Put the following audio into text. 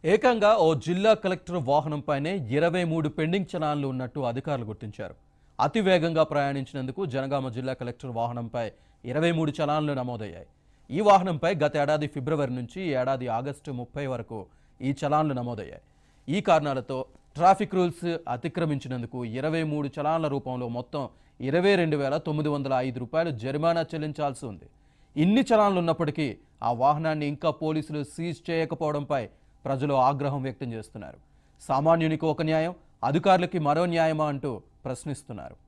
ఏకంగా ఓ జిల్లా కలెక్టర్ వాహనంపైనే ఇరవై మూడు పెండింగ్ చలాన్లు ఉన్నట్టు అధికారులు గుర్తించారు అతి వేగంగా ప్రయాణించినందుకు జనగామ జిల్లా కలెక్టర్ వాహనంపై ఇరవై మూడు చలాన్లు నమోదయ్యాయి ఈ వాహనంపై గత ఏడాది ఫిబ్రవరి నుంచి ఈ ఏడాది ఆగస్టు ముప్పై వరకు ఈ చలాన్లు నమోదయ్యాయి ఈ కారణాలతో ట్రాఫిక్ రూల్స్ అతిక్రమించినందుకు ఇరవై మూడు చలాన్ల రూపంలో మొత్తం ఇరవై రెండు వేల తొమ్మిది వందల ఐదు రూపాయలు జరిమానా చెల్లించాల్సి ఉంది ఇన్ని చలాన్లు ఉన్నప్పటికీ ఆ వాహనాన్ని ఇంకా పోలీసులు సీజ్ చేయకపోవడంపై ప్రజలు ఆగ్రహం వ్యక్తం చేస్తున్నారు సామాన్యునికి ఒక న్యాయం అధికారులకి మరో న్యాయమా అంటూ ప్రశ్నిస్తున్నారు